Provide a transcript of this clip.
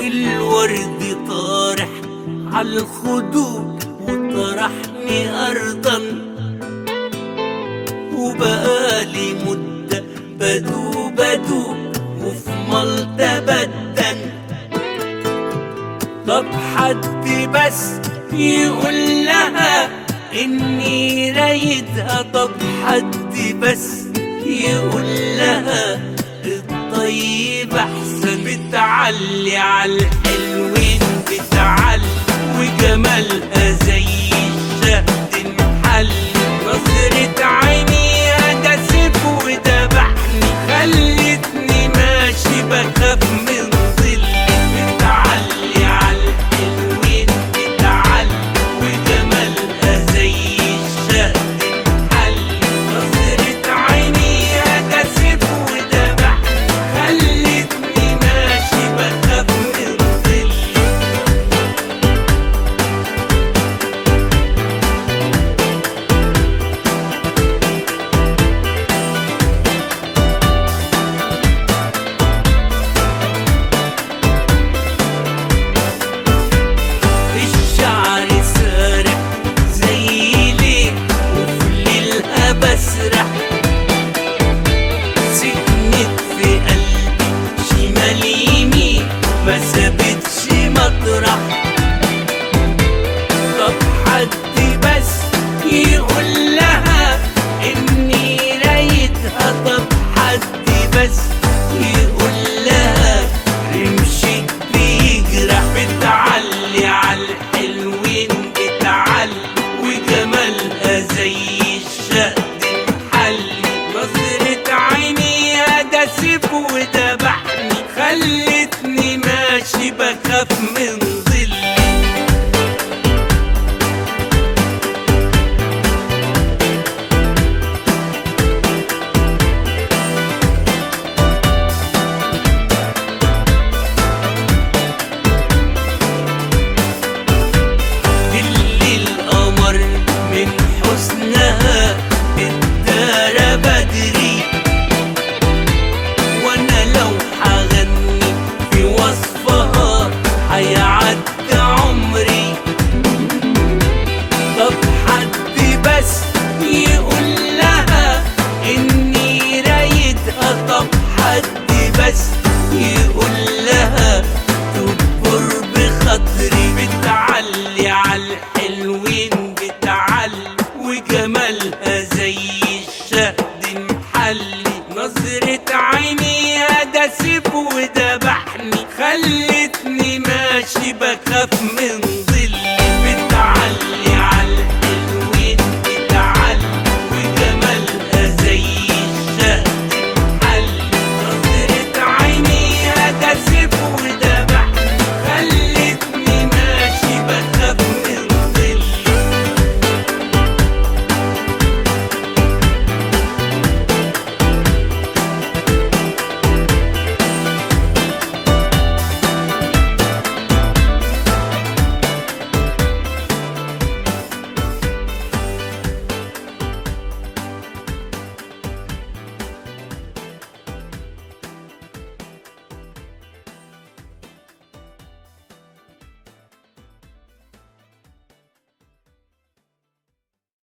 الورد طارح عالخدود وطرحني أرضا وبقالي مدة بدو بدو وفي ملطة بدن طب حد بس يقول لها اني رايدها طب حد بس يقول لها الطيب احسن بتعلي على الحلوين بتعلي وجمالها زي الشهد المحل نظرة عينيها ده سيف ودبحني خلتني ماشي بخاف من ظل بتعلي على الحلوين بتعلي وجمالها زي الشهد المحل نظرة عينيها ده سيف ودبحني خلتني ماشي بخاف من ظل الشعر سارح زي ليه وفي ليلها بسرح سكنت في قلبي شمال يمين ما سابتش مطرح طب حد بس يقول لها اني رايدها طب حد بس يقول لها رمشك بيجرح بتعلي على الحلوين بتعلي وجمالها زي الشهد المحلي نظرة عينيها ده سيف ودبحني خلتني ماشي بخاف من ظلي اللي القمر من حسنها الدار بدري وانا لو حغني في وصفها هيعدي عمري طب حد بس يقول لها اني رايدها طب حد بس يقول لها تكبر بخاطري